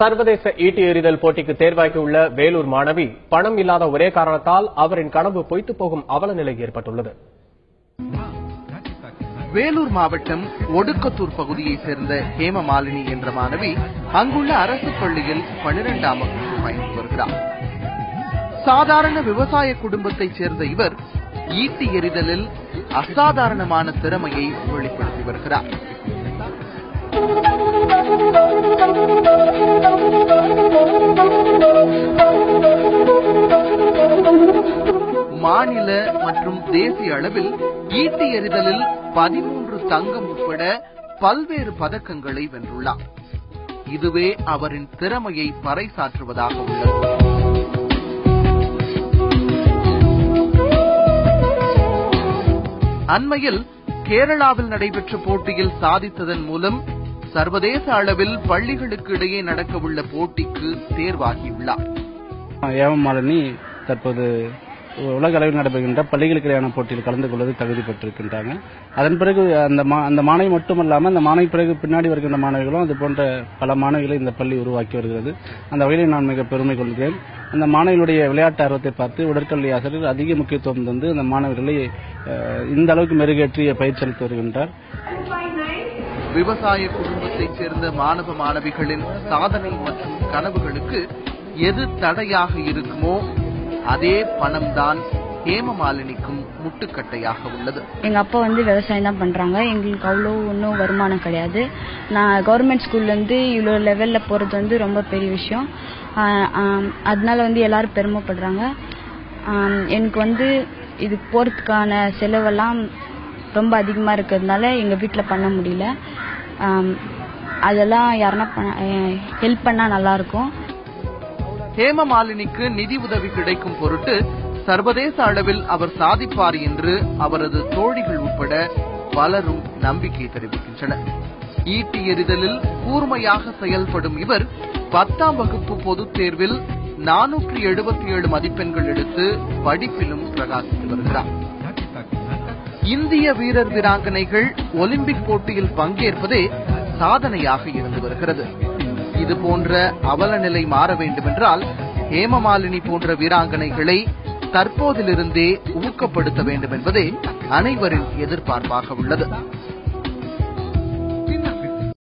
சர்வதேச ஈட்டி எறிதல் போட்டிக்கு தேர்வாகியுள்ள வேலூர் மாணவி பணம் இல்லாத ஒரே காரணத்தால் அவரின் கனவு பொய்த்து போகும் அவல நிலை ஏற்பட்டுள்ளது வேலூர் மாவட்டம் ஒடுக்கத்தூர் பகுதியைச் சேர்ந்த ஹேமமாலினி என்ற மாணவி அங்குள்ள அரசு பள்ளியில் பனிரெண்டாம் வகுப்பு பயின்று வருகிறார் சாதாரண விவசாய குடும்பத்தைச் சேர்ந்த இவர் ஈட்டி எறிதலில் அசாதாரணமான திறமையை வெளிப்படுத்தி வருகிறார் மாநில மற்றும் தேசிய அளவில் ஈட்டி எறிதலில் பதிமூன்று தங்கம் உட்பட பல்வேறு பதக்கங்களை வென்றுள்ளார் இதுவே அவரின் திறமையை பறைசாற்றுவதாக உள்ளது அண்மையில் கேரளாவில் நடைபெற்ற போட்டியில் சாதித்ததன் மூலம் சர்வதேச அளவில் பள்ளிகளுக்கு இடையே நடக்கவுள்ள போட்டிக்கு தேர்வாகியுள்ளார் ஏவமாலினி தற்போது உலக அளவில் நடைபெறுகின்ற பள்ளிகளுக்கு இடையான போட்டியில் கலந்து கொள்வது தகுதி பெற்றிருக்கின்றாங்க அதன் பிறகு அந்த மா அந்த மாணவி மட்டுமல்லாமல் அந்த மாணவி பிறகு பின்னாடி வருகின்ற மாணவிகளும் அது போன்ற பல மாணவிகளை இந்த பள்ளி உருவாக்கி வருகிறது அந்த வகையில் நான் மிக பெருமை கொள்கிறேன் அந்த மாணவிகளுடைய விளையாட்டு ஆர்வத்தை பார்த்து உடற்கல்வி ஆசிரியர் அதிக முக்கியத்துவம் தந்து அந்த மாணவர்களை அஹ், இந்த அளவுக்கு மெருகேற்றிய பயிற்சி அளித்து வருகின்றார் விவசாய குடும்பத்தைச் சேர்ந்த மாணவ மாணவிகளின் சாதனை மற்றும் கனவுகளுக்கு எது தடையாக இருக்குமோ அதே பணம்தான் ஹேமமாலினிக்கும் முட்டுக்கட்டையாக உள்ளது எங்க அப்பா வந்து விவசாயம் தான் பண்றாங்க எங்களுக்கு அவ்வளோ ஒன்றும் வருமானம் கிடையாது நான் கவர்மெண்ட் ஸ்கூல்ல இருந்து இவ்வளோ லெவல்ல போறது வந்து ரொம்ப பெரிய விஷயம் ஆஹ் ஆம், அதனால வந்து எல்லாரும் பெருமைப்படுறாங்க ஆம், எனக்கு வந்து இது போறதுக்கான செலவெல்லாம் ரொம்ப அதிகமா இருக்கிறதுனால எங்க வீட்டில் பண்ண முடியல ஆம், அதெல்லாம் யாருன்னா ஹெல்ப் பண்ணா நல்லா இருக்கும் ஹேமமாலினிக்கு நிதி உதவி கிடைக்கும் பொருட்டு சர்வதேச அளவில் அவர் சாதிப்பார் என்று அவரது தோழிகள் உட்பட பலரும் நம்பிக்கை தெரிவிக்கின்றனர் ஈட்டி எறிதலில் கூர்மையாக செயல்படும் இவர் பத்தாம் வகுப்பு பொதுத் தேர்வில் நானூற்றி எழுபத்தி ஏழு மதிப்பெண்கள் எடுத்து படிப்பிலும் பிரகாசித்து வருகிறார் இந்திய வீரர் வீராங்கனைகள் ஒலிம்பிக் போட்டியில் பங்கேற்பதே சாதனையாக இருந்து வருகிறது இது போன்ற அவல நிலை மாற வேண்டுமென்றால் ஹேமமாலினி போன்ற வீராங்கனைகளை தற்போதிலிருந்தே ஊக்கப்படுத்த வேண்டும் என்பதே அனைவரின் எதிர்பார்ப்பாக உள்ளது